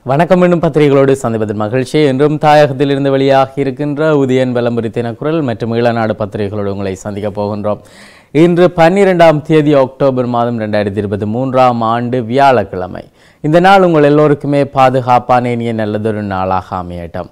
வணக்கம் என்னும் பத்திரிகைகளோடு சந்திப்பதில் மகிழ்ச்சி என்றும் தாயகத்திலிருந்து வெளியாகி இருக்கின்ற உதயன் விளம்பரி தினக்குரல் மற்றும் ஈழநாடு பத்திரிகைகளோடு உங்களை சந்திக்கப் போகின்றோம் இன்று பன்னிரெண்டாம் தேதி அக்டோபர் மாதம் ரெண்டாயிரத்தி இருபத்தி மூன்றாம் ஆண்டு வியாழக்கிழமை இந்த நாள் உங்கள் எல்லோருக்குமே பாதுகாப்பான இனிய நல்லதொரு நாளாக அமையட்டும்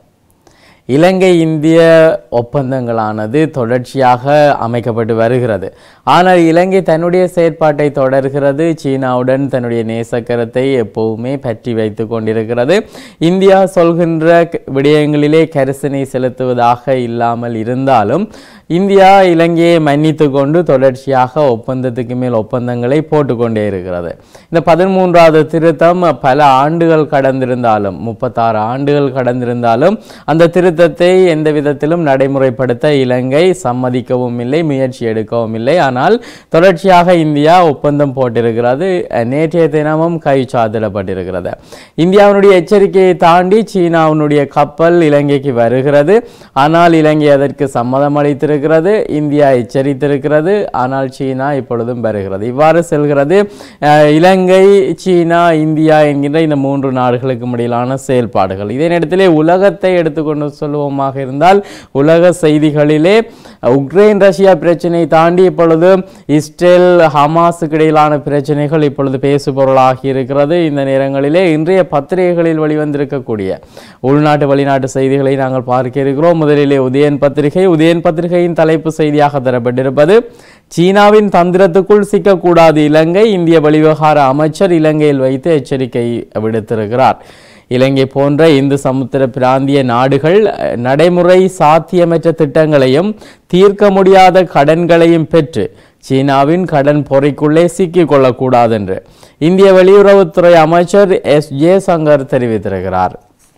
இலங்கை இந்திய ஒப்பந்தங்களானது தொடர்ச்சியாக அமைக்கப்பட்டு வருகிறது ஆனால் இலங்கை தன்னுடைய செயற்பாட்டை தொடர்கிறது சீனாவுடன் தன்னுடைய நேசக்கரத்தை எப்பவுமே பற்றி வைத்து கொண்டிருக்கிறது இந்தியா சொல்கின்ற க- விடயங்களிலே கரிசனை செலுத்துவதாக இல்லாமல் இருந்தாலும் இந்தியா இலங்கையை மன்னித்து கொண்டு தொடர்ச்சியாக ஒப்பந்தத்துக்கு மேல் ஒப்பந்தங்களை போட்டுக்கொண்டே இருக்கிறது இந்த பதிமூன்றாவது திருத்தம் பல ஆண்டுகள் கடந்திருந்தாலும் முப்பத்தாறு ஆண்டுகள் கடந்திருந்தாலும் அந்த திருத்தத்தை எந்த விதத்திலும் நடைமுறைப்படுத்த இலங்கை சம்மதிக்கவும் இல்லை முயற்சி எடுக்கவும் இல்லை ஆனால் தொடர்ச்சியாக இந்தியா ஒப்பந்தம் போட்டிருக்கிறது அஹ், நேற்றைய தினமும் கைச்சாத்திடப்பட்டிருக்கிறது இந்தியாவினுடைய எச்சரிக்கையை தாண்டி சீனாவினுடைய கப்பல் இலங்கைக்கு வருகிறது ஆனால் இலங்கை அதற்கு சம்மதம் அளித்திருக்கிறது இந்தியா எச்சரித்திருக்கிறது ஆனால் சீனா இப்பொழுதும் வருகிறது இவ்வாறு செல்கிறது அஹ், இலங்கை சீனா இந்தியா என்கின்ற இந்த மூன்று நாடுகளுக்கும் இடையிலான செயல்பாடுகள் இதே நேரத்திலே உலகத்தை எடுத்துக்கொண்டு சொல்லுவோமாக இருந்தால் உலக செய்திகளிலே உக்ரைன் ரஷ்யா பிரச்சனை தாண்டி இப்பொழுது இஸ்ரேல் ஹமாஸுக்கு இடையிலான பிரச்சனைகள் இப்பொழுது பேசுபொருளாகி இருக்கிறது இந்த நேரங்களிலே இன்றைய பத்திரிகைகளில் வெளிவந்திருக்கக்கூடிய உள்நாட்டு வெளிநாட்டு செய்திகளை நாங்கள் பார்க்க இருக்கிறோம் முதலிலே உதயன் பத்திரிகை உதயன் பத்திரிகையின் தலைப்பு செய்தியாக தரப்பட்டிருப்பது சீனாவின் தந்திரத்துக்குள் சிக்கக்கூடாது இலங்கை இந்திய வெளிவிவகார அமைச்சர் இலங்கையில் வைத்து எச்சரிக்கை விடுத்திருக்கிறார் இலங்கை போன்ற இந்து சமுத்திர பிராந்திய நாடுகள் அஹ், நடைமுறை சாத்தியமற்ற திட்டங்களையும் தீர்க்க முடியாத கடன்களையும் பெற்று சீனாவின் கடன் பொறைக்குள்ளே சிக்கிக் கொள்ளக்கூடாது என்று இந்திய வெளியுறவுத்துறை அமைச்சர் எஸ் ஜெயசங்கர் தெரிவித்திருக்கிறார்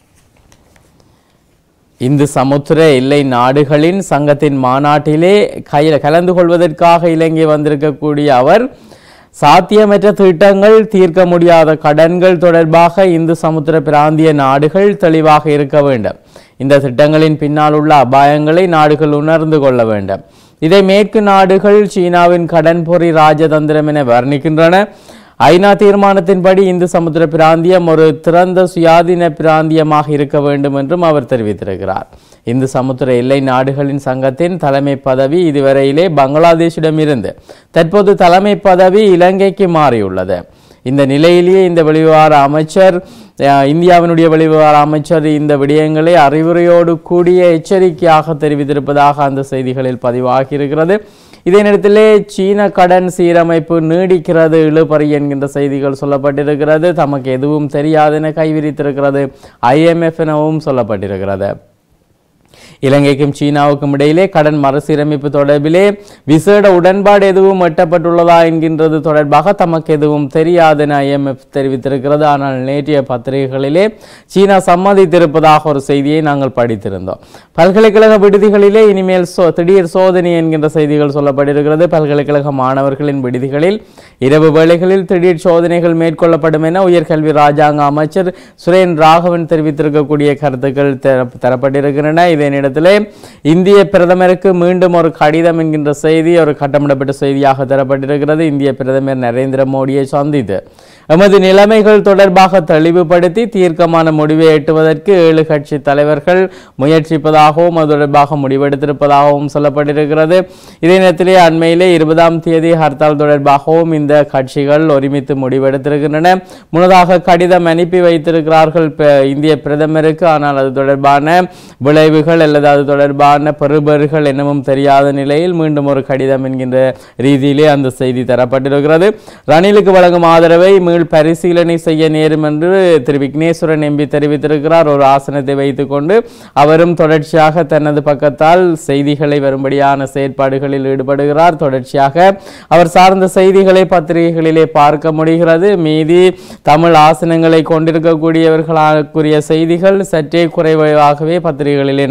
இந்து சமுத்திர எல்லை நாடுகளின் சங்கத்தின் மாநாட்டிலே கையில் கலந்து கொள்வதற்காக இலங்கை வந்திருக்கக்கூடிய அவர் சாத்தியமற்ற திட்டங்கள் தீர்க்க முடியாத கடன்கள் தொடர்பாக இந்து சமுத்திர பிராந்திய நாடுகள் தெளிவாக இருக்க வேண்டும் இந்த திட்டங்களின் பின்னால் உள்ள அபாயங்களை நாடுகள் உணர்ந்து கொள்ள வேண்டும் இதை மேற்கு நாடுகள் சீனாவின் கடன் பொறி ராஜதந்திரம் என வர்ணிக்கின்றன ஐநா தீர்மானத்தின்படி இந்து சமுத்திர பிராந்தியம் ஒரு திறந்த சுயாதீன பிராந்தியமாக இருக்க வேண்டும் என்றும் அவர் தெரிவித்திருக்கிறார் இந்து சமுத்திர எல்லை நாடுகளின் சங்கத்தின் தலைமை பதவி இதுவரையிலே பங்களாதேஷிடமிருந்து தற்போது தலைமை பதவி இலங்கைக்கு மாறியுள்ளது இந்த நிலையிலேயே இந்த வெளிவிவகார அமைச்சர் அஹ், இந்தியாவினுடைய வெளிவிவகார அமைச்சர் இந்த விடயங்களை அறிவுரையோடு கூடிய எச்சரிக்கையாக தெரிவித்திருப்பதாக அந்த செய்திகளில் பதிவாகி இருக்கிறது இதே நேரத்திலே சீன கடன் சீரமைப்பு நீடிக்கிறது இழுபறி என்கின்ற செய்திகள் சொல்லப்பட்டிருக்கிறது தமக்கு எதுவும் தெரியாதென கைவிரித்திருக்கிறது ஐஎம்எஃப் எனவும் சொல்லப்பட்டிருக்கிறது இலங்கைக்கும் சீனாவுக்கும் இடையிலே கடன் மறுசீரமைப்பு தொடர்பிலே விசேட உடன்பாடு எதுவும் எட்டப்பட்டுள்ளதா என்கின்றது தொடர்பாக தமக்கு எதுவும் தெரியாதென ஐஎம்எஃப் தெரிவித்திருக்கிறது ஆனால் நேற்றைய பத்திரிகைகளிலே சீனா சம்மதித்திருப்பதாக ஒரு செய்தியை நாங்கள் படித்திருந்தோம் பல்கலைக்கழக விடுதிகளிலே இனிமேல் சோ திடீர் சோதனை என்கின்ற செய்திகள் சொல்லப்பட்டிருக்கிறது பல்கலைக்கழக மாணவர்களின் விடுதிகளில் இரவு வேளைகளில் திடீர் சோதனைகள் மேற்கொள்ளப்படும் என உயர்கல்வி ராஜாங்க அமைச்சர் சுரேன் ராகவன் தெரிவித்திருக்கக்கூடிய கருத்துக்கள் தர- தரப்பட்டிருக்கின்றன இதே நேரத்திலே இந்திய பிரதமருக்கு மீண்டும் ஒரு கடிதம் என்கின்ற செய்தி ஒரு கட்டமிடப்பட்ட செய்தியாக தரப்பட்டிருக்கிறது இந்திய பிரதமர் நரேந்திர மோடியை சந்தித்து எமது நிலைமைகள் தொடர்பாக தெளிவுபடுத்தி தீர்க்கமான முடிவை எட்டுவதற்கு ஏழு கட்சி தலைவர்கள் முயற்சிப்பதாகவும் அது தொடர்பாக முடிவெடுத்திருப்பதாகவும் சொல்லப்பட்டிருக்கிறது இதே நேரத்திலே அண்மையிலே இருபதாம் தேதி ஹர்த்தால் தொடர்பாகவும் இந்த கட்சிகள் ஒருமித்து முடிவெடுத்திருக்கின்றன முன்னதாக கடிதம் அனுப்பி வைத்திருக்கிறார்கள் ப- இந்திய பிரதமருக்கு ஆனால் அது தொடர்பான விளைவுகள் அல்லது அது தொடர்பான பெறுபர்கள் என்னவும் தெரியாத நிலையில் மீண்டும் ஒரு கடிதம் என்கின்ற ரீதியிலே அந்த செய்தி தரப்பட்டிருக்கிறது ரணிலுக்கு வழங்கும் ஆதரவை மீள் பரிசீலனை செய்ய நேரும் என்று திரு விக்னேஸ்வரன் எம்பி தெரிவித்திருக்கிறார் ஒரு ஆசனத்தை வைத்துக்கொண்டு அவரும் தொடர்ச்சியாக தனது பக்கத்தால் செய்திகளை வரும்படியான செயற்பாடுகளில் ஈடுபடுகிறார் தொடர்ச்சியாக அவர் சார்ந்த செய்திகளை பத்திரிகைகளிலே பார்க்க முடிகிறது மீதி தமிழ் ஆசனங்களை கொண்டிருக்கக்கூடியவர்களுக்குரிய செய்திகள் சற்றே குறைவாகவே பத்திரிகைகளிலே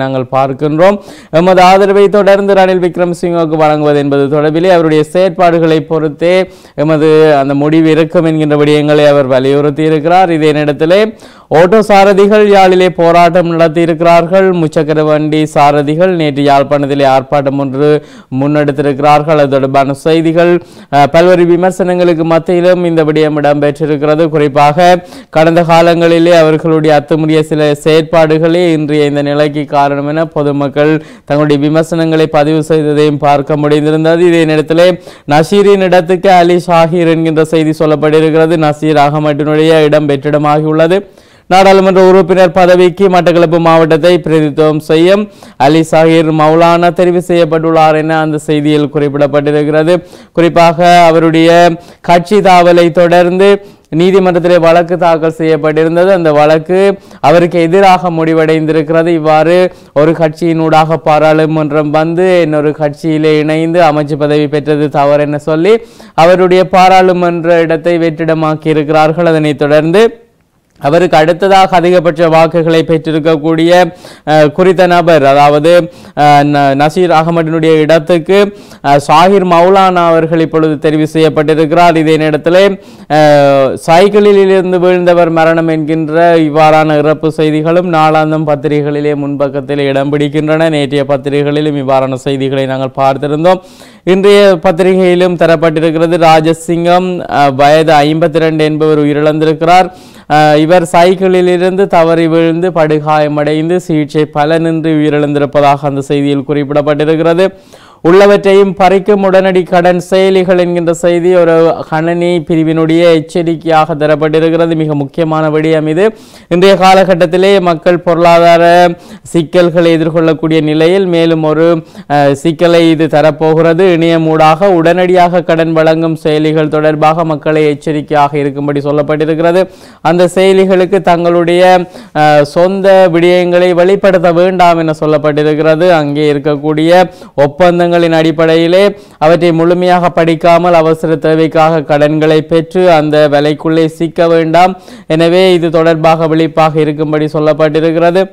நாங்கள் பார்க்கின்றோம் எமது ஆதரவை தொடர்ந்து ரணில் விக்ரமசிங்கவுக்கு வழங்குவது என்பது தொடர்பிலே அவருடைய செயற்பாடுகளை பொறுத்தே எமது அந்த முடிவு இருக்கும் என்கின்ற விடயங்களை அவர் வலியுறுத்தி இருக்கிறார் இதே நேரத்திலே ஓட்டோ சாரதிகள் யாழிலே போராட்டம் நடத்தி இருக்கிறார்கள் முச்சக்கர வண்டி சாரதிகள் நேற்று யாழ்ப்பாணத்திலே ஆர்ப்பாட்டம் ஒன்று முன்னெடுத்திருக்கிறார்கள் அது தொடர்பான செய்திகள் அஹ், பல்வேறு விமர்சனங்களுக்கு மத்தியிலும் இந்த விடயம் இடம்பெற்றிருக்கிறது குறிப்பாக கடந்த காலங்களிலே அவர்களுடைய அத்துமுறிய சில செயற்பாடுகளே இன்றைய இந்த நிலைக்கு காரணம் என பொதுமக்கள் தங்களுடைய விமர்சனங்களை பதிவு செய்ததையும் பார்க்க முடிந்திருந்தது இதே நேரத்திலே நஷீரின் இடத்துக்கு அலி ஷாஹீர் என்கின்ற செய்தி சொல்லப்பட்டிருக்கிறது நசீர் அகமட்டினுடைய இடம் வெற்றிடமாகியுள்ளது நாடாளுமன்ற உறுப்பினர் பதவிக்கு மட்டக்களப்பு மாவட்டத்தை பிரதித்துவம் செய்யும் அலி சாஹிர் மௌலானா தெரிவு செய்யப்பட்டுள்ளார் என அந்த செய்தியில் குறிப்பிடப்பட்டிருக்கிறது குறிப்பாக அவருடைய கட்சி தாவலை தொடர்ந்து நீதிமன்றத்திலே வழக்கு தாக்கல் செய்யப்பட்டிருந்தது அந்த வழக்கு அவருக்கு எதிராக முடிவடைந்திருக்கிறது இவ்வாறு ஒரு கட்சியினூடாக பாராளுமன்றம் வந்து இன்னொரு கட்சியிலே இணைந்து அமைச்சு பதவி பெற்றது தவறு என சொல்லி அவருடைய பாராளுமன்ற இடத்தை வெற்றிடமாக்கி இருக்கிறார்கள் அதனைத் தொடர்ந்து அவருக்கு அடுத்ததாக அதிகபட்ச வாக்குகளை பெற்றிருக்கக்கூடிய அஹ், குறித்த நபர் அதாவது அஹ், ந- நசீர் அகமதினுடைய இடத்துக்கு அஹ், ஷாஹிர் மௌலானா அவர்கள் இப்பொழுது தெரிவு செய்யப்பட்டிருக்கிறார் இதே நேரத்திலே அஹ், சைக்கிளில் இருந்து வீழ்ந்தவர் மரணம் என்கின்ற இவ்வாறான இறப்பு செய்திகளும் நாளாந்தம் பத்திரிகைகளிலே முன்பக்கத்தில் இடம் பிடிக்கின்றன நேற்றைய பத்திரிகைகளிலும் இவ்வாறான செய்திகளை நாங்கள் பார்த்திருந்தோம் இன்றைய பத்திரிகையிலும் தரப்பட்டிருக்கிறது ராஜசிங்கம் அஹ், வயது ஐம்பத்தி ரெண்டு என்பவர் உயிரிழந்திருக்கிறார் அஹ், இவர் சைக்கிளில் இருந்து தவறி விழுந்து படுகாயமடைந்து சிகிச்சை பலனின்றி உயிரிழந்திருப்பதாக அந்த செய்தியில் குறிப்பிடப்பட்டிருக்கிறது உள்ளவற்றையும் பறிக்கும் உடனடி கடன் செயலிகள் என்கின்ற செய்தி ஒரு கணனி பிரிவினுடைய எச்சரிக்கையாக தரப்பட்டிருக்கிறது மிக முக்கியமான விடயம் இது இன்றைய காலகட்டத்திலே மக்கள் பொருளாதார சிக்கல்களை எதிர்கொள்ளக்கூடிய நிலையில் மேலும் ஒரு அஹ், சிக்கலை இது தரப்போகிறது இணையமூடாக உடனடியாக கடன் வழங்கும் செயலிகள் தொடர்பாக மக்களை எச்சரிக்கையாக இருக்கும்படி சொல்லப்பட்டிருக்கிறது அந்த செயலிகளுக்கு தங்களுடைய அஹ், சொந்த விடயங்களை வெளிப்படுத்த வேண்டாம் என சொல்லப்பட்டிருக்கிறது அங்கே இருக்கக்கூடிய ஒப்பந்தங்களின் அடிப்படையிலே அவற்றை முழுமையாக படிக்காமல் அவசர தேவைக்காக கடன்களை பெற்று அந்த விலைக்குள்ளே சிக்க வேண்டாம் எனவே இது தொடர்பாக விழிப்பாக இருக்கும்படி சொல்லப்பட்டிருக்கிறது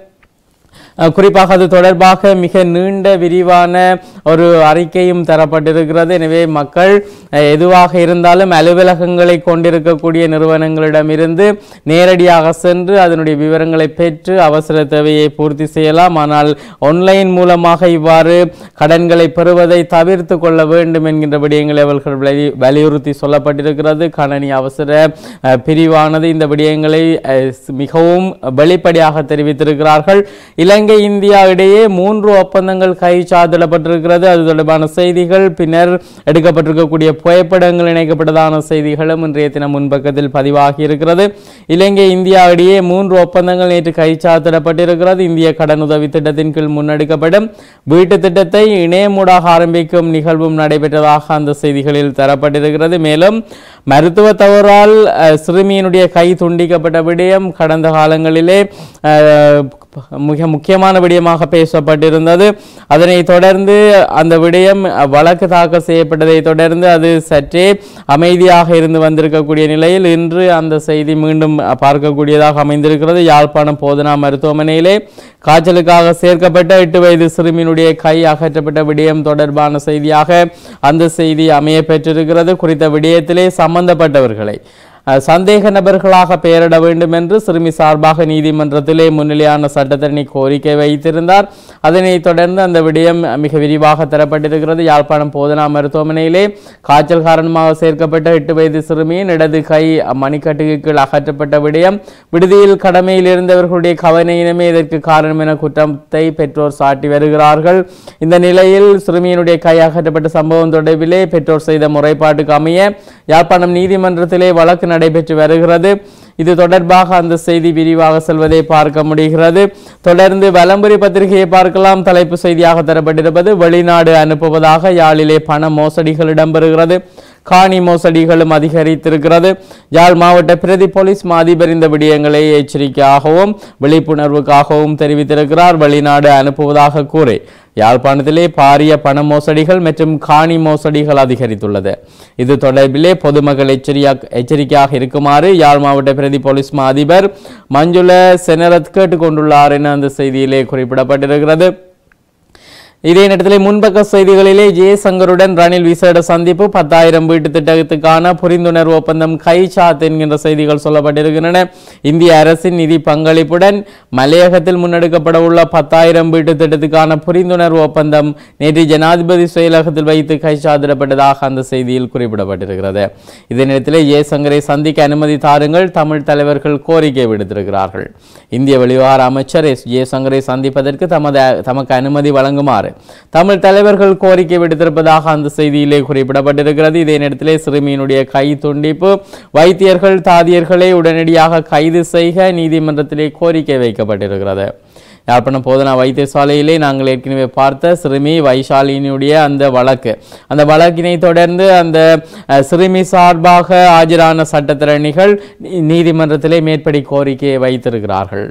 அஹ் குறிப்பாக அது தொடர்பாக மிக நீண்ட விரிவான ஒரு அறிக்கையும் தரப்பட்டிருக்கிறது எனவே மக்கள் அஹ், எதுவாக இருந்தாலும் அலுவலகங்களை கொண்டிருக்கக்கூடிய நிறுவனங்களிடமிருந்து நேரடியாக சென்று அதனுடைய விவரங்களை பெற்று அவசர தேவையை பூர்த்தி செய்யலாம் ஆனால் ஆன்லைன் மூலமாக இவ்வாறு கடன்களை பெறுவதை தவிர்த்து கொள்ள வேண்டும் என்கின்ற விடயங்களை அவர்கள் வலி- வலியுறுத்தி சொல்லப்பட்டிருக்கிறது கணனி அவசர அஹ், பிரிவானது இந்த விடயங்களை அஹ், மிகவும் வெளிப்படையாக தெரிவித்திருக்கிறார்கள் இலங்கை இந்தியா இடையே மூன்று ஒப்பந்தங்கள் கைச்சாத்திடப்பட்டிருக்கிறது அது தொடர்பான செய்திகள் பின்னர் எடுக்கப்பட்டிருக்கக்கூடிய புகைப்படங்கள் இணைக்கப்பட்டதான செய்திகளும் இன்றைய தினம் முன்பக்கத்தில் பதிவாகி இருக்கிறது இலங்கை இந்தியா இடையே மூன்று ஒப்பந்தங்கள் நேற்று கைச்சாத்திடப்பட்டிருக்கிறது இந்திய கடனுதவி திட்டத்தின் கீழ் முன்னெடுக்கப்படும் வீட்டு திட்டத்தை இணையமூடாக ஆரம்பிக்கும் நிகழ்வும் நடைபெற்றதாக அந்த செய்திகளில் தரப்பட்டிருக்கிறது மேலும் மருத்துவ தவறால் அஹ், சிறுமியினுடைய கை துண்டிக்கப்பட்ட விடயம் கடந்த காலங்களிலே அஹ், மிக முக்கியமான விடயமாக பேசப்பட்டிருந்தது அதனைத் தொடர்ந்து அந்த விடயம் அஹ், வழக்கு தாக்கல் செய்யப்பட்டதை தொடர்ந்து அது சற்றே அமைதியாக இருந்து வந்திருக்கக்கூடிய நிலையில் இன்று அந்த செய்தி மீண்டும் அஹ், பார்க்கக்கூடியதாக அமைந்திருக்கிறது யாழ்ப்பாணம் போதனா மருத்துவமனையிலே காய்ச்சலுக்காக சேர்க்கப்பட்ட எட்டு வயது சிறுமியினுடைய கை அகற்றப்பட்ட விடயம் தொடர்பான செய்தியாக அந்த செய்தி அமைய பெற்றிருக்கிறது குறித்த விடயத்திலே சம்பந்தப்பட்டவர்களை அஹ், சந்தேக நபர்களாக பெயரிட வேண்டும் என்று சிறுமி சார்பாக நீதிமன்றத்திலே முன்னிலையான சட்டத்தரணி கோரிக்கை வைத்திருந்தார் அதனைத் தொடர்ந்து அந்த விடயம் மிக விரிவாக தரப்பட்டிருக்கிறது யாழ்ப்பாணம் போதனா மருத்துவமனையிலே காய்ச்சல் காரணமாக சேர்க்கப்பட்ட எட்டு வயது சிறுமியின் இடது கை மணிக்கட்டுக்கு கீழ் அகற்றப்பட்ட விடயம் விடுதியில் கடமையில் இருந்தவர்களுடைய கவனையினமே இதற்கு காரணம் என குற்றத்தை பெற்றோர் சாட்டி வருகிறார்கள் இந்த நிலையில் சிறுமியினுடைய கை அகற்றப்பட்ட சம்பவம் தொடர்பிலே பெற்றோர் செய்த முறைப்பாட்டுக்கு அமைய யாழ்ப்பாணம் நீதிமன்றத்திலே வழக்கு நடைபெற்று வருகிறது இது தொடர்பாக அந்த செய்தி விரிவாக செல்வதை பார்க்க முடிகிறது தொடர்ந்து வலம்புரி பத்திரிகையை பார்க்கலாம் தலைப்பு செய்தியாக தரப்பட்டிருப்பது வெளிநாடு அனுப்புவதாக யாழிலே பண மோசடிகள் இடம்பெறுகிறது காணி மோசடிகளும் அதிகரித்திருக்கிறது யாழ் மாவட்ட பிரதி போலீஸ் மா அதிபர் இந்த விடயங்களை எச்சரிக்கையாகவும் விழிப்புணர்வுக்காகவும் தெரிவித்திருக்கிறார் வெளிநாடு அனுப்புவதாக கூறி யாழ்ப்பாணத்திலே பாரிய பண மோசடிகள் மற்றும் காணி மோசடிகள் அதிகரித்துள்ளது இது தொடர்பிலே பொதுமக்கள் எச்சரியா எச்சரிக்கையாக இருக்குமாறு யாழ் மாவட்ட பிரதி போலீஸ் மா அதிபர் மஞ்சுள செனரத் கேட்டுக்கொண்டுள்ளார் என அந்த செய்தியிலே குறிப்பிடப்பட்டிருக்கிறது இதே நேரத்தில் முன்பக்க செய்திகளிலே ஜெயசங்கருடன் ரணில் விசேட சந்திப்பு பத்தாயிரம் வீட்டு திட்டத்துக்கான புரிந்துணர்வு ஒப்பந்தம் கைச்சாத் என்கின்ற செய்திகள் சொல்லப்பட்டிருக்கின்றன இந்திய அரசின் நிதி பங்களிப்புடன் மலையகத்தில் முன்னெடுக்கப்பட உள்ள பத்தாயிரம் வீட்டு திட்டத்துக்கான புரிந்துணர்வு ஒப்பந்தம் நேற்று ஜனாதிபதி செயலகத்தில் வைத்து கைச்சாத்திடப்பட்டதாக அந்த செய்தியில் குறிப்பிடப்பட்டிருக்கிறது இதே நேரத்தில் ஜெயசங்கரை சந்திக்க அனுமதி தாருங்கள் தமிழ் தலைவர்கள் கோரிக்கை விடுத்திருக்கிறார்கள் இந்திய வெளிவிவகார அமைச்சர் எஸ் ஜெயசங்கரை சந்திப்பதற்கு தமது தமக்கு அனுமதி வழங்குமாறு தமிழ் தலைவர்கள் கோரிக்கை விடுத்திருப்பதாக அந்த செய்தியிலே குறிப்பிடப்பட்டிருக்கிறது இதே நேரத்திலே சிறுமியினுடைய கை துண்டிப்பு வைத்தியர்கள் தாதியர்களை உடனடியாக கைது செய்க நீதிமன்றத்திலே கோரிக்கை வைக்கப்பட்டிருக்கிறது யாழ்ப்பாணம் போதனா வைத்தியசாலையிலே நாங்கள் ஏற்கனவே பார்த்த சிறுமி வைஷாலினியுடைய அந்த வழக்கு அந்த வழக்கினை தொடர்ந்து அந்த அஹ், சிறுமி சார்பாக ஆஜரான சட்டத்திறனிகள் நீ- நீதிமன்றத்திலே மேற்படி கோரிக்கையை வைத்திருக்கிறார்கள்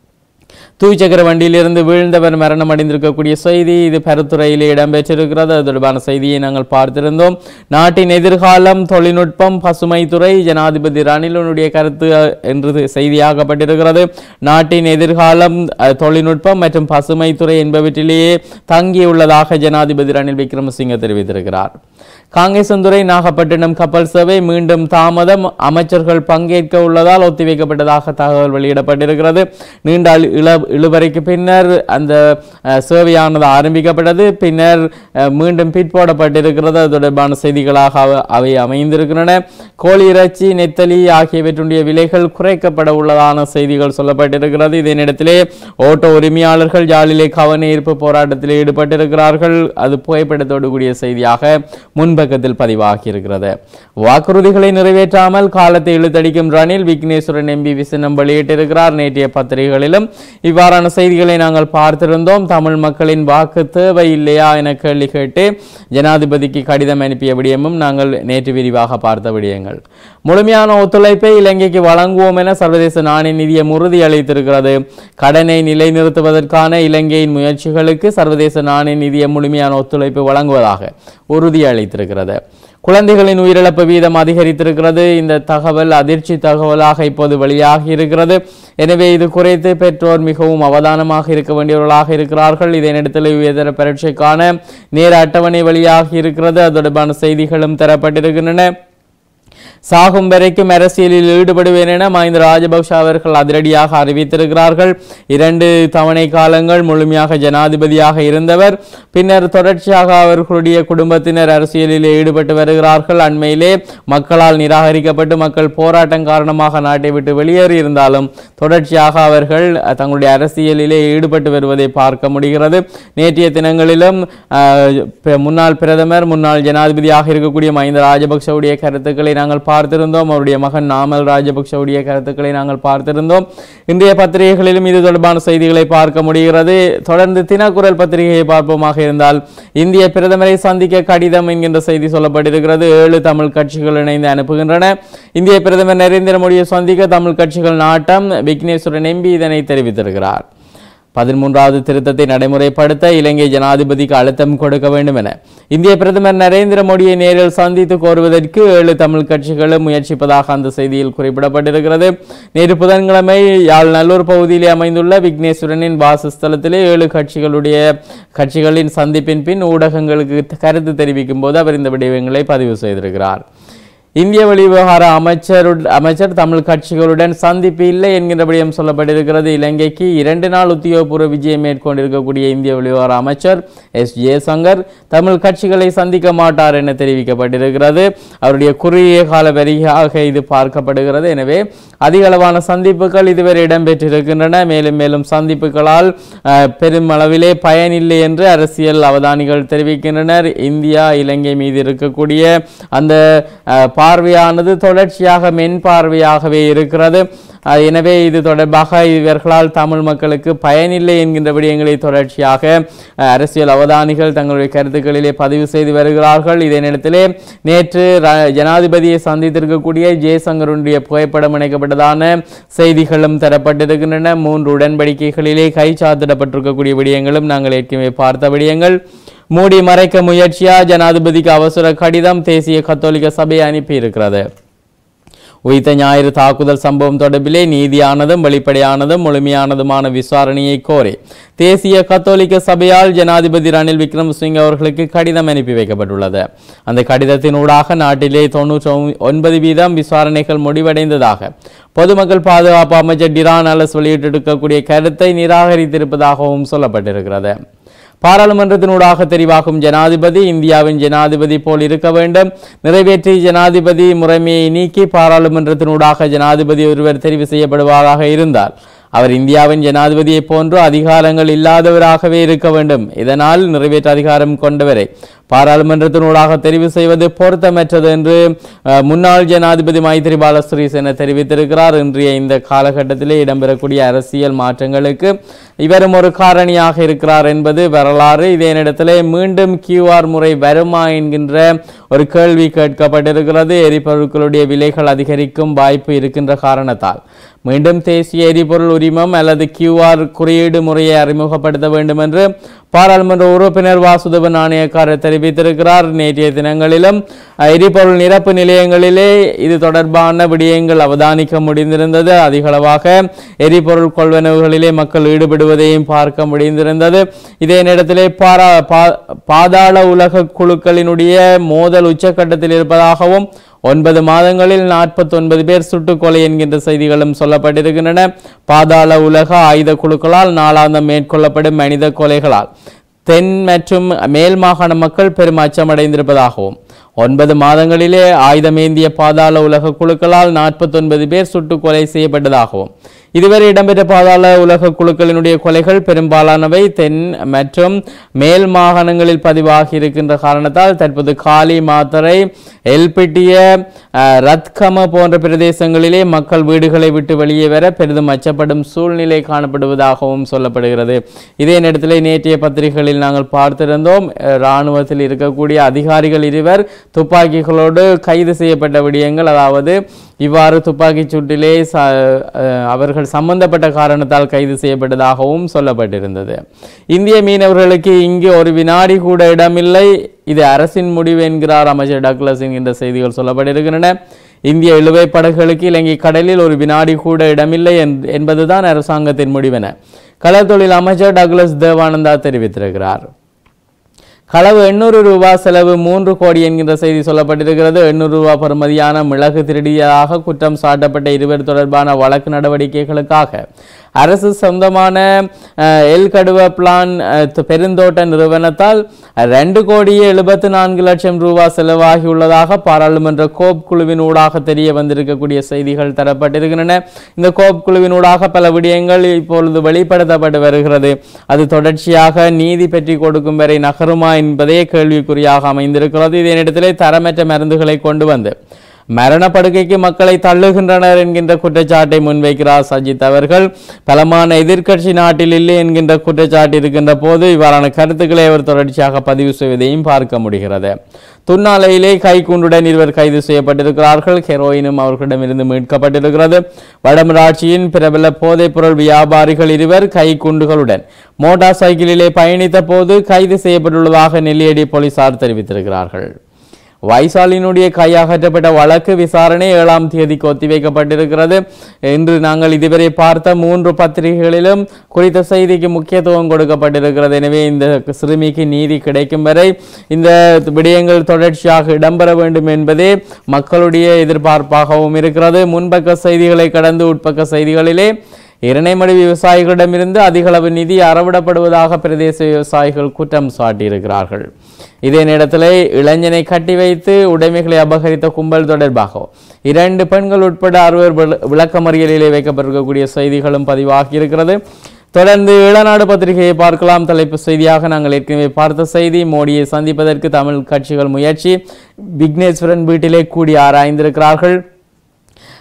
தூய்சக்கர வண்டியிலிருந்து வீழ்ந்தவர் மரணம் அடைந்திருக்கக்கூடிய செய்தி இது பருத்துறையிலே இடம்பெற்றிருக்கிறது அது தொடர்பான செய்தியை நாங்கள் பார்த்திருந்தோம் நாட்டின் எதிர்காலம் தொழில்நுட்பம் பசுமைத்துறை ஜனாதிபதி ரணிலனுடைய கருத்து அஹ், என்று செய்தியாகப்பட்டிருக்கிறது நாட்டின் எதிர்காலம் அஹ், தொழில்நுட்பம் மற்றும் பசுமைத்துறை என்பவற்றிலேயே தங்கியுள்ளதாக ஜனாதிபதி ரணில் விக்ரமசிங்க தெரிவித்திருக்கிறார் காங்கேசந்துறை நாகப்பட்டினம் கப்பல் சேவை மீண்டும் தாமதம் அமைச்சர்கள் பங்கேற்க உள்ளதால் ஒத்திவைக்கப்பட்டதாக தகவல் வெளியிடப்பட்டிருக்கிறது நீண்ட இழு- இழ- இழுபறைக்கு பின்னர் அந்த அஹ், சேவையானது ஆரம்பிக்கப்பட்டது பின்னர் அஹ், மீண்டும் பிற்போடப்பட்டிருக்கிறது அது தொடர்பான செய்திகளாக அவ- அவை அமைந்திருக்கின்றன கோழி இறைச்சி நெத்தலி ஆகியவற்றுடைய விலைகள் குறைக்கப்பட உள்ளதான செய்திகள் சொல்லப்பட்டிருக்கிறது இதே நேரத்திலே ஓட்டோ உரிமையாளர்கள் யாழிலே கவன ஈர்ப்பு போராட்டத்தில் ஈடுபட்டிருக்கிறார்கள் அது புகைப்படத்தோடு கூடிய செய்தியாக முன்பக்கத்தில் பதிவாகி இருக்கிறது வாக்குறுதிகளை நிறைவேற்றாமல் காலத்தை இழுத்தடிக்கும் ரணில் விக்னேஸ்வரன் எம்பி விசனம் வெளியிட்டிருக்கிறார் நேற்றைய பத்திரிகைகளிலும் இவ்வாறான செய்திகளை நாங்கள் பார்த்திருந்தோம் தமிழ் மக்களின் வாக்கு தேவை இல்லையா என கேள்வி கேட்டு ஜனாதிபதிக்கு கடிதம் அனுப்பிய விடயமும் நாங்கள் நேற்று விரிவாக பார்த்த விடயங்கள் முழுமையான ஒத்துழைப்பை இலங்கைக்கு வழங்குவோம் என சர்வதேச நாணய நிதியம் உறுதியளித்திருக்கிறது கடனை நிலைநிறுத்துவதற்கான இலங்கையின் முயற்சிகளுக்கு சர்வதேச நாணய நிதியம் முழுமையான ஒத்துழைப்பு வழங்குவதாக உறுதியளித்திருக்கிறது குழந்தைகளின் உயிரிழப்பு வீதம் அதிகரித்திருக்கிறது இந்த தகவல் அதிர்ச்சி தகவலாக இப்போது வெளியாகி இருக்கிறது எனவே இது குறித்து பெற்றோர் மிகவும் அவதானமாக இருக்க வேண்டியவர்களாக இருக்கிறார்கள் இதே நேரத்தில் உயர்தர பரீட்சைக்கான நேர அட்டவணை வெளியாகி இருக்கிறது அது தொடர்பான செய்திகளும் தரப்பட்டிருக்கின்றன சாகும் வரைக்கும் அரசியலில் ஈடுபடுவேன் என மஹிந்த ராஜபக்ஷ அவர்கள் அதிரடியாக அறிவித்திருக்கிறார்கள் இரண்டு தவணை காலங்கள் முழுமையாக ஜனாதிபதியாக இருந்தவர் பின்னர் தொடர்ச்சியாக அவர்களுடைய குடும்பத்தினர் அரசியலில் ஈடுபட்டு வருகிறார்கள் அண்மையிலே மக்களால் நிராகரிக்கப்பட்டு மக்கள் போராட்டம் காரணமாக நாட்டை விட்டு வெளியேறி இருந்தாலும் தொடர்ச்சியாக அவர்கள் அஹ், தங்களுடைய அரசியலிலே ஈடுபட்டு வருவதை பார்க்க முடிகிறது நேற்றைய தினங்களிலும் அஹ், ப- முன்னாள் பிரதமர் முன்னாள் ஜனாதிபதியாக இருக்கக்கூடிய மஹிந்த ராஜபக்ஷவுடைய கருத்துக்களை நாங்கள் பார்த்திருந்தோம் அவருடைய மகன் நாமல் ராஜபக்ஷவுடைய கருத்துக்களை நாங்கள் பார்த்திருந்தோம் இன்றைய பத்திரிகைகளிலும் இது தொடர்பான செய்திகளை பார்க்க முடிகிறது தொடர்ந்து தினக்குரல் பத்திரிகையை பார்ப்போமாக இருந்தால் இந்திய பிரதமரை சந்திக்க கடிதம் என்கின்ற செய்தி சொல்லப்பட்டிருக்கிறது ஏழு தமிழ் கட்சிகள் இணைந்து அனுப்புகின்றன இந்திய பிரதமர் நரேந்திர மோடியை சந்திக்க தமிழ் கட்சிகள் நாட்டம் விக்னேஸ்வரன் எம்பி இதனை தெரிவித்திருக்கிறார் பதிமூன்றாவது திருத்தத்தை நடைமுறைப்படுத்த இலங்கை ஜனாதிபதிக்கு அழுத்தம் கொடுக்க வேண்டும் என இந்திய பிரதமர் நரேந்திர மோடியை நேரில் சந்தித்து கோருவதற்கு ஏழு தமிழ் கட்சிகளும் முயற்சிப்பதாக அந்த செய்தியில் குறிப்பிடப்பட்டிருக்கிறது நேற்று புதன்கிழமை யாழ் நல்லூர் பகுதியிலே அமைந்துள்ள விக்னேஸ்வரனின் வாசஸ்தலத்திலே ஏழு கட்சிகளுடைய கட்சிகளின் சந்திப்பின் பின் ஊடகங்களுக்கு கருத்து தெரிவிக்கும் போது அவர் இந்த விடயங்களை பதிவு செய்திருக்கிறார் இந்திய வெளிவிவகார அமைச்சரு அமைச்சர் தமிழ் கட்சிகளுடன் சந்திப்பு இல்லை என்கின்ற விடயம் சொல்லப்பட்டிருக்கிறது இலங்கைக்கு இரண்டு நாள் உத்தியோகபூர்வ விஜயம் மேற்கொண்டிருக்கக்கூடிய இந்திய வெளிவிவகார அமைச்சர் எஸ் ஜெயசங்கர் தமிழ் கட்சிகளை சந்திக்க மாட்டார் என தெரிவிக்கப்பட்டிருக்கிறது அவருடைய குறுகிய கால வரியாக இது பார்க்கப்படுகிறது எனவே அதிக அளவான சந்திப்புகள் இதுவரை இடம்பெற்றிருக்கின்றன மேலும் மேலும் சந்திப்புகளால் அஹ், பெருமளவிலே பயனில்லை என்று அரசியல் அவதானிகள் தெரிவிக்கின்றனர் இந்தியா இலங்கை மீது இருக்கக்கூடிய அந்த அஹ், பார்வையானது தொடர்ச்சியாக மென் பார்வையாகவே இருக்கிறது அஹ், எனவே இது தொடர்பாக இவர்களால் தமிழ் மக்களுக்கு பயனில்லை என்கின்ற விடயங்களை தொடர்ச்சியாக அஹ், அரசியல் அவதானிகள் தங்களுடைய கருத்துக்களிலே பதிவு செய்து வருகிறார்கள் இதே நேரத்திலே நேற்று ர- ஜனாதிபதியை சந்தித்திருக்கக்கூடிய ஜெயசங்கருடைய புகைப்படம் இணைக்கப்பட்டதான செய்திகளும் தரப்பட்டிருக்கின்றன மூன்று உடன்படிக்கைகளிலே கைச்சாத்திடப்பட்டிருக்கக்கூடிய விடயங்களும் நாங்கள் ஏற்கனவே பார்த்த விடயங்கள் மூடி மறைக்க முயற்சியா ஜனாதிபதிக்கு அவசர கடிதம் தேசிய கத்தோலிக்க சபை அனுப்பியிருக்கிறது உயிர்த்த ஞாயிறு தாக்குதல் சம்பவம் தொடர்பிலே நீதியானதும் வெளிப்படையானதும் முழுமையானதுமான விசாரணையை கோரி தேசிய கத்தோலிக்க சபையால் ஜனாதிபதி ரணில் விக்ரமசிங்க அவர்களுக்கு கடிதம் அனுப்பி வைக்கப்பட்டுள்ளது அந்த கடிதத்தினூடாக நாட்டிலே தொன்னூற்றி ஒன்பது வீதம் விசாரணைகள் முடிவடைந்ததாக பொதுமக்கள் பாதுகாப்பு அமைச்சர் டிரான் அலஸ் வெளியிட்டிருக்கக்கூடிய கருத்தை நிராகரித்திருப்பதாகவும் சொல்லப்பட்டிருக்கிறது பாராளுமன்றத்தினூடாக தெரிவாகும் ஜனாதிபதி இந்தியாவின் ஜனாதிபதி போல் இருக்க வேண்டும் நிறைவேற்றி ஜனாதிபதி முறைமையை நீக்கி பாராளுமன்றத்தினூடாக ஜனாதிபதி ஒருவர் தெரிவு செய்யப்படுவதாக இருந்தால் அவர் இந்தியாவின் ஜனாதிபதியை போன்று அதிகாரங்கள் இல்லாதவராகவே இருக்க வேண்டும் இதனால் நிறைவேற்ற அதிகாரம் கொண்டவரை பாராளுமன்றத்தினூடாக தெரிவு செய்வது பொருத்தமற்றது என்று அஹ், முன்னாள் ஜனாதிபதி மைத்திரிபால சிறிசேன தெரிவித்திருக்கிறார் இன்றைய இந்த காலகட்டத்திலே இடம்பெறக்கூடிய அரசியல் மாற்றங்களுக்கு இவரும் ஒரு காரணியாக இருக்கிறார் என்பது வரலாறு இதே நேரத்திலே மீண்டும் கியூஆர் முறை வருமா என்கின்ற ஒரு கேள்வி கேட்கப்பட்டிருக்கிறது எரிபொருட்களுடைய விலைகள் அதிகரிக்கும் வாய்ப்பு இருக்கின்ற காரணத்தால் மீண்டும் தேசிய எரிபொருள் உரிமம் அல்லது கியூஆர் குறியீடு முறையை அறிமுகப்படுத்த வேண்டும் என்று பாராளுமன்ற உறுப்பினர் வாசுதேவ நாணயக்காரர் தெரிவித்திருக்கிறார் நேற்றைய தினங்களிலும் அஹ், எரிபொருள் நிரப்பு நிலையங்களிலே இது தொடர்பான விடயங்கள் அவதானிக்க முடிந்திருந்தது அதிகளவாக எரிபொருள் கொள்வனவுகளிலே மக்கள் ஈடுபடுவதையும் பார்க்க முடிந்திருந்தது இதே நேரத்திலே பாரா பா- பாதாள உலக குழுக்களினுடைய மோதல் உச்சக்கட்டத்தில் இருப்பதாகவும் ஒன்பது மாதங்களில் 49 பேர் சுட்டுக்கொலை என்கின்ற செய்திகளும் சொல்லப்பட்டிருக்கின்றன பாதாள உலக ஆயுத குழுக்களால் நாளாந்தம் மேற்கொள்ளப்படும் மனித கொலைகளால் தென் மற்றும் மேல் மாகாண மக்கள் பெரும் அச்சமடைந்திருப்பதாகவும் ஒன்பது மாதங்களிலே ஆயுதமேந்திய பாதாள உலக குழுக்களால் 49 பேர் சுட்டுக் கொலை செய்யப்பட்டதாகவும் இதுவரை இடம்பெற்ற பாதாள உலக குழுக்களினுடைய கொலைகள் பெரும்பாலானவை தென் மற்றும் மேல் மாகாணங்களில் பதிவாகி இருக்கின்ற காரணத்தால் தற்போது காலி மாத்தரை எல்பிட்டிய அஹ், ரத்கம போன்ற பிரதேசங்களிலே மக்கள் வீடுகளை விட்டு வெளியே வர பெரிதும் அச்சப்படும் சூழ்நிலை காணப்படுவதாகவும் சொல்லப்படுகிறது இதே நேரத்தில் நேற்றைய பத்திரிகைகளில் நாங்கள் பார்த்திருந்தோம் அஹ், இராணுவத்தில் இருக்கக்கூடிய அதிகாரிகள் இருவர் துப்பாக்கிகளோடு கைது செய்யப்பட்ட விடயங்கள் அதாவது இவ்வாறு துப்பாக்கிச் சூட்டிலே ச- அஹ், அவர்கள் சம்பந்தப்பட்ட காரணத்தால் கைது செய்யப்பட்டதாகவும் சொல்லப்பட்டிருந்தது இந்திய மீனவர்களுக்கு இங்கு ஒரு வினாடி கூட இடமில்லை இது அரசின் முடிவு என்கிறார் அமைச்சர் டக்ளஸ் என்கின்ற செய்திகள் சொல்லப்பட்டிருக்கின்றன இந்திய இழுவை படகுகளுக்கு இலங்கை கடலில் ஒரு வினாடி கூட இடமில்லை என்- என்பதுதான் அரசாங்கத்தின் முடிவென கடற்தொழில் அமைச்சர் டக்ளஸ் தேவானந்தா தெரிவித்திருக்கிறார் களவு எண்ணூறு ரூபாய் செலவு மூன்று கோடி என்கின்ற செய்தி சொல்லப்பட்டிருக்கிறது எண்ணூறு ரூபாய் பெறுமதியான மிளகு திருடியதாக குற்றம் சாட்டப்பட்ட இருவர் தொடர்பான வழக்கு நடவடிக்கைகளுக்காக அரசு சொந்தமான அஹ், எல் கடுவ பிளான் அஹ், து- பெருந்தோட்ட நிறுவனத்தால் ரெண்டு கோடியே எழுபத்து நான்கு லட்சம் ரூபாய் செலவாகியுள்ளதாக பாராளுமன்ற கோப் குழுவின் ஊடாக தெரிய வந்திருக்கக்கூடிய செய்திகள் தரப்பட்டிருக்கின்றன இந்த கோப் குழுவின் ஊடாக பல விடயங்கள் இப்பொழுது வெளிப்படுத்தப்பட்டு வருகிறது அது தொடர்ச்சியாக நீதி பெற்றி கொடுக்கும் வரை நகருமா என்பதே கேள்விக்குறியாக அமைந்திருக்கிறது இதே நேரத்திலே தரமற்ற மருந்துகளை கொண்டு வந்து மரணப்படுக்கைக்கு மக்களை தள்ளுகின்றனர் என்கின்ற குற்றச்சாட்டை முன்வைக்கிறார் சஜித் அவர்கள் பலமான எதிர்க்கட்சி நாட்டில் இல்லை என்கின்ற குற்றச்சாட்டு இருக்கின்ற போது இவ்வாறான கருத்துக்களை அவர் தொடர்ச்சியாக பதிவு செய்வதையும் பார்க்க முடிகிறது துன்னாலையிலே கைக்குண்டுடன் இருவர் கைது செய்யப்பட்டிருக்கிறார்கள் ஹெரோயினும் அவர்களிடமிருந்து மீட்கப்பட்டிருக்கிறது வடமராட்சியின் பிரபல போதைப்பொருள் வியாபாரிகள் இருவர் கைக்குண்டுகளுடன் மோட்டார் சைக்கிளிலே பயணித்த போது கைது செய்யப்பட்டுள்ளதாக நெல்லியடி போலீசார் தெரிவித்திருக்கிறார்கள் வைசாலினுடைய கை அகற்றப்பட்ட வழக்கு விசாரணை ஏழாம் தேதிக்கு ஒத்திவைக்கப்பட்டிருக்கிறது இன்று நாங்கள் இதுவரை பார்த்த மூன்று பத்திரிகைகளிலும் குறித்த செய்திக்கு முக்கியத்துவம் கொடுக்கப்பட்டிருக்கிறது எனவே இந்த சிறுமிக்கு நீதி கிடைக்கும் வரை இந்த விடயங்கள் தொடர்ச்சியாக இடம்பெற வேண்டும் என்பதே மக்களுடைய எதிர்பார்ப்பாகவும் இருக்கிறது முன்பக்க செய்திகளை கடந்து உட்பக்க செய்திகளிலே இரணைமடி விவசாயிகளிடமிருந்து அதிகளவு நிதி அறவிடப்படுவதாக பிரதேச விவசாயிகள் குற்றம் சாட்டியிருக்கிறார்கள் இதே நேரத்தில் இளைஞனை கட்டி வைத்து உடைமைகளை அபகரித்த கும்பல் தொடர்பாக இரண்டு பெண்கள் உட்பட அறுவர் விள- விளக்கமறியலிலே வைக்கப்பட்டிருக்கக்கூடிய செய்திகளும் பதிவாகி இருக்கிறது தொடர்ந்து இளநாடு பத்திரிகையை பார்க்கலாம் தலைப்பு செய்தியாக நாங்கள் ஏற்கனவே பார்த்த செய்தி மோடியை சந்திப்பதற்கு தமிழ் கட்சிகள் முயற்சி விக்னேஸ்வரன் வீட்டிலே கூடி ஆராய்ந்திருக்கிறார்கள்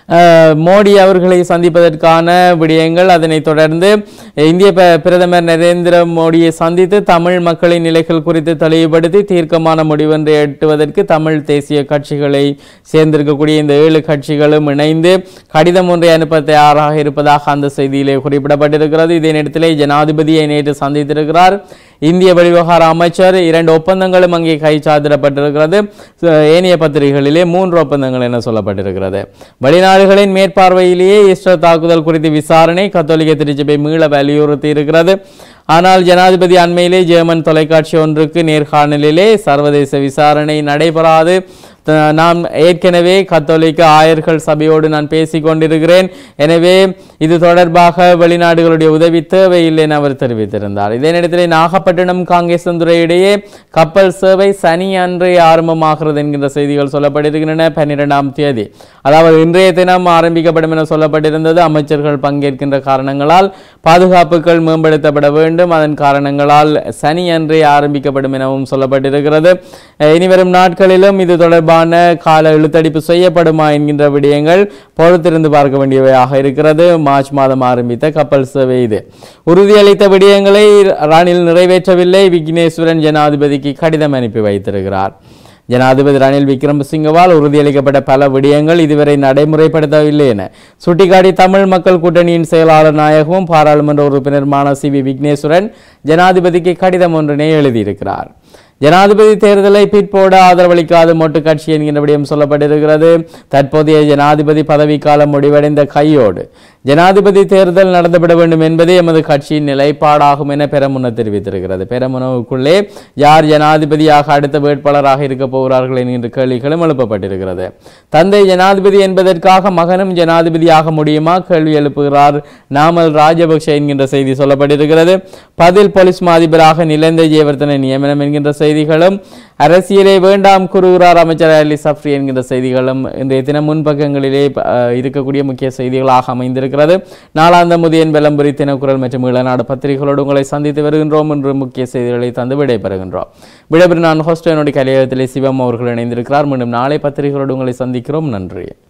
அஹ், மோடி அவர்களை சந்திப்பதற்கான விடயங்கள் அதனைத் தொடர்ந்து இந்திய ப- பிரதமர் நரேந்திர மோடியை சந்தித்து தமிழ் மக்களின் நிலைகள் குறித்து தெளிவுபடுத்தி தீர்க்கமான முடிவொன்றை எட்டுவதற்கு தமிழ் தேசிய கட்சிகளை சேர்ந்திருக்கக்கூடிய இந்த ஏழு கட்சிகளும் இணைந்து கடிதம் ஒன்றை அனுப்ப தயாராக இருப்பதாக அந்த செய்தியிலே குறிப்பிடப்பட்டிருக்கிறது இதே நேரத்திலே ஜனாதிபதியை நேற்று சந்தித்திருக்கிறார் இந்திய வெளிவிவகார அமைச்சர் இரண்டு ஒப்பந்தங்களும் அங்கே கைச்சாத்திடப்பட்டிருக்கிறது ச- ஏனைய பத்திரிகைகளிலே மூன்று ஒப்பந்தங்கள் என சொல்லப்பட்டிருக்கிறது வெளிநாடுகளின் மேற்பார்வையிலேயே ஈஸ்டர் தாக்குதல் குறித்து விசாரணை கத்தோலிக்க திருச்சபை மீள வலியுறுத்தி இருக்கிறது ஆனால் ஜனாதிபதி அண்மையிலே ஜெர்மன் தொலைக்காட்சி ஒன்றுக்கு நேர்காணலிலே சர்வதேச விசாரணை நடைபெறாது த- நான் ஏற்கனவே கத்தோலிக்க ஆயர்கள் சபையோடு நான் பேசிக் கொண்டிருக்கிறேன் எனவே இது தொடர்பாக வெளிநாடுகளுடைய உதவி தேவையில்லை என அவர் தெரிவித்திருந்தார் இதே நேரத்தில் நாகப்பட்டினம் காங்கேசந்துறை இடையே கப்பல் சேவை சனி அன்றே ஆரம்பமாகிறது என்கின்ற செய்திகள் சொல்லப்பட்டிருக்கின்றன பன்னிரெண்டாம் தேதி அதாவது இன்றைய தினம் ஆரம்பிக்கப்படும் என சொல்லப்பட்டிருந்தது அமைச்சர்கள் பங்கேற்கின்ற காரணங்களால் பாதுகாப்புகள் மேம்படுத்தப்பட வேண்டும் அதன் காரணங்களால் சனி அன்றே ஆரம்பிக்கப்படும் எனவும் சொல்லப்பட்டிருக்கிறது அஹ் இனிவரும் நாட்களிலும் இது தொடர்பான கால இழுத்தடிப்பு செய்யப்படுமா என்கின்ற விடயங்கள் பொறுத்திருந்து பார்க்க வேண்டியவையாக இருக்கிறது மார்ச் மாதம் ஆரம்பித்த கப்பல் சேவை இது உறுதியளித்த விடயங்களை ரணில் நிறைவேற்றவில்லை விக்னேஸ்வரன் ஜனாதிபதிக்கு கடிதம் அனுப்பி வைத்திருக்கிறார் ஜனாதிபதி ரணில் விக்ரமசிங்கவால் உறுதியளிக்கப்பட்ட பல விடயங்கள் இதுவரை நடைமுறைப்படுத்தவில்லை என சுட்டிக்காட்டி தமிழ் மக்கள் கூட்டணியின் செயலாளர் நாயகமும் பாராளுமன்ற உறுப்பினருமான சி வி விக்னேஸ்வரன் ஜனாதிபதிக்கு கடிதம் ஒன்றினை எழுதியிருக்கிறார் ஜனாதிபதி தேர்தலை பிற்போட ஆதரவளிக்காத மொட்டு கட்சி என்கின்ற விடயம் சொல்லப்பட்டிருக்கிறது தற்போதைய ஜனாதிபதி பதவிக்காலம் முடிவடைந்த கையோடு ஜனாதிபதி தேர்தல் நடத்தப்பட வேண்டும் என்பதே எமது கட்சியின் நிலைப்பாடாகும் என பெரமுன தெரிவித்திருக்கிறது பெரமுனவுக்குள்ளே யார் ஜனாதிபதியாக அடுத்த வேட்பாளராக இருக்க போகிறார்கள் என்கின்ற கேள்விகளும் எழுப்பப்பட்டிருக்கிறது தந்தை ஜனாதிபதி என்பதற்காக மகனும் ஜனாதிபதியாக முடியுமா கேள்வி எழுப்புகிறார் நாமல் ராஜபக்ஷ என்கின்ற செய்தி சொல்லப்பட்டிருக்கிறது பதில் போலீஸ் மா அதிபராக நிலந்த ஜெயவர்தன நியமனம் என்கின்ற செய்திகளும் அரசியலே வேண்டாம் கூறுகிறார் அமைச்சர் அலி சஃப்ரி என்கின்ற செய்திகளும் இன்றைய தினம் முன்பக்கங்களிலே அஹ், இருக்கக்கூடிய முக்கிய செய்திகளாக அமைந்திருக்கிறது நாளாந்த முதியன் வெள்ளம்புரி தினக்குரல் மற்றும் இளநாடு பத்திரிகைகளோடு உங்களை சந்தித்து வருகின்றோம் என்று முக்கிய செய்திகளை தந்து விடைபெறுகின்றோம் விடைபெறும் நான் ஹோஸ்டனுடைய கலையகத்திலே சிவம் அவர்கள் இணைந்திருக்கிறார் மீண்டும் நாளை பத்திரிகைகளோடு உங்களை சந்திக்கிறோம் நன்றி